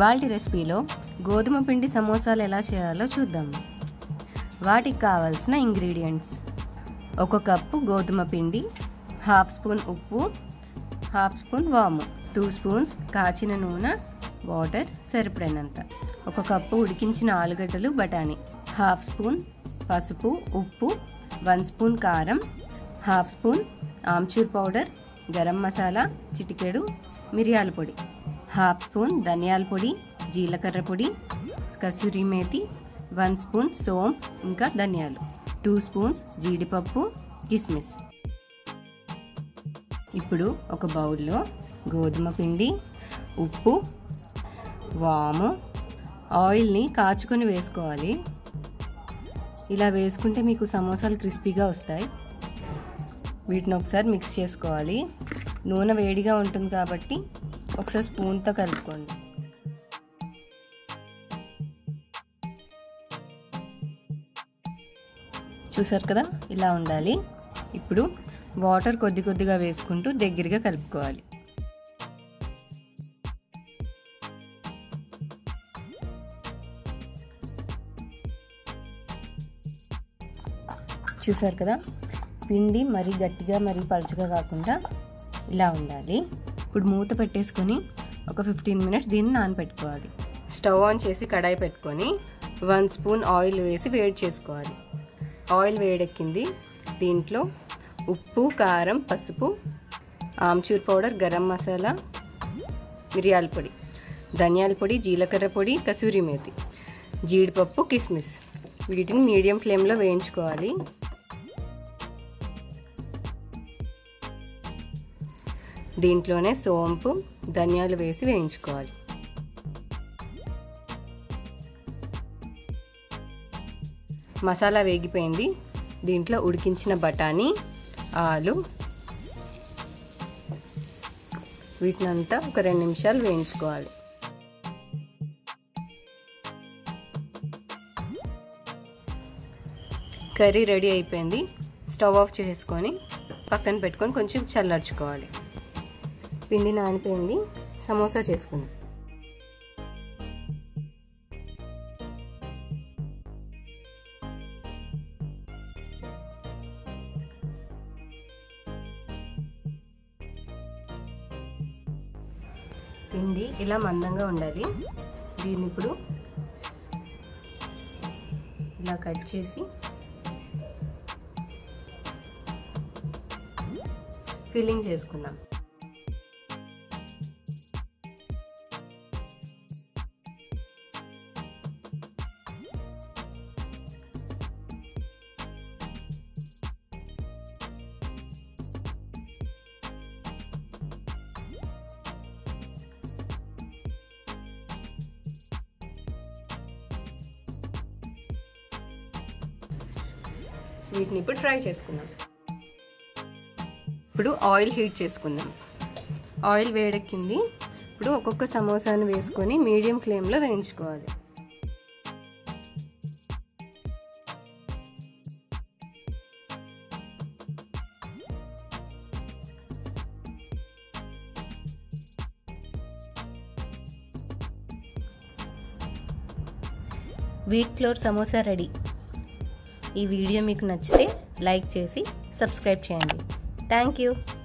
ఇవాల్టి రెసిపీలో గోధుమ పిండి సమోసాలు ఎలా చేయాలో చూద్దాం వాటికి కావలసిన ఇంగ్రీడియంట్స్ ఒక కప్పు గోధుమ పిండి హాఫ్ స్పూన్ ఉప్పు హాఫ్ స్పూన్ వాము టూ స్పూన్స్ కాచిన నూనె వాటర్ సరిపడినంత ఒక కప్పు ఉడికించిన ఆలుగడ్డలు బఠానీ హాఫ్ స్పూన్ పసుపు ఉప్పు వన్ స్పూన్ కారం half spoon amchur powder garam masala చిటికెడు మిరియాల పొడి హాఫ్ స్పూన్ ధనియాల పొడి జీలకర్ర పొడి కసూరి మేతి వన్ స్పూన్ సోమ్ ఇంకా ధనియాలు టూ స్పూన్స్ జీడిపప్పు కిస్మిస్ ఇప్పుడు ఒక బౌల్లో గోధుమ పిండి ఉప్పు వాము ఆయిల్ని కాచుకొని వేసుకోవాలి ఇలా వేసుకుంటే మీకు సమోసాలు క్రిస్పీగా వస్తాయి వీటిని ఒకసారి మిక్స్ చేసుకోవాలి నూనె వేడిగా ఉంటుంది కాబట్టి ఒకసారి స్పూన్తో కలుపుకోండి చూసారు కదా ఇలా ఉండాలి ఇప్పుడు వాటర్ కొద్ది కొద్దిగా వేసుకుంటూ దగ్గరగా కలుపుకోవాలి చూసారు కదా పిండి మరీ గట్టిగా మరీ పలుచగా కాకుండా ఇలా ఉండాలి ఇప్పుడు మూత పెట్టేసుకొని ఒక ఫిఫ్టీన్ మినిట్స్ దీన్ని నానబెట్టుకోవాలి స్టవ్ ఆన్ చేసి కడాయి పెట్టుకొని వన్ స్పూన్ ఆయిల్ వేసి వేడి చేసుకోవాలి ఆయిల్ వేడెక్కింది దీంట్లో ఉప్పు కారం పసుపు ఆమ్చూర్ పౌడర్ గరం మసాలా మిరియాల పొడి ధనియాల పొడి జీలకర్ర పొడి కసూరి మేతి జీడిపప్పు కిస్మిస్ వీటిని మీడియం ఫ్లేమ్లో వేయించుకోవాలి దీంట్లోనే సోంపు ధనియాలు వేసి వేయించుకోవాలి మసాలా వేగిపోయింది దీంట్లో ఉడికించిన బఠానీ ఆలు వీటినంతా ఒక రెండు నిమిషాలు వేయించుకోవాలి కర్రీ రెడీ అయిపోయింది స్టవ్ ఆఫ్ చేసుకొని పక్కన పెట్టుకొని కొంచెం చల్లార్చుకోవాలి పిండి నానిపోయింది సమోసా చేసుకుందాం పిండి ఇలా మందంగా ఉండాలి దీన్ని ఇప్పుడు ఇలా కట్ చేసి ఫిల్లింగ్ చేసుకుందాం వీటిని ఇప్పుడు ఫ్రై చేసుకుందాం ఇప్పుడు ఆయిల్ హీట్ చేసుకుందాం ఆయిల్ వేడెక్కింది ఇప్పుడు ఒక్కొక్క సమోసాను వేసుకొని మీడియం ఫ్లేమ్లో వేయించుకోవాలి వీట్ ఫ్లోర్ సమోసా రెడీ ఈ వీడియో మీకు నచ్చితే లైక్ చేసి సబ్స్క్రైబ్ చేయండి థ్యాంక్ యూ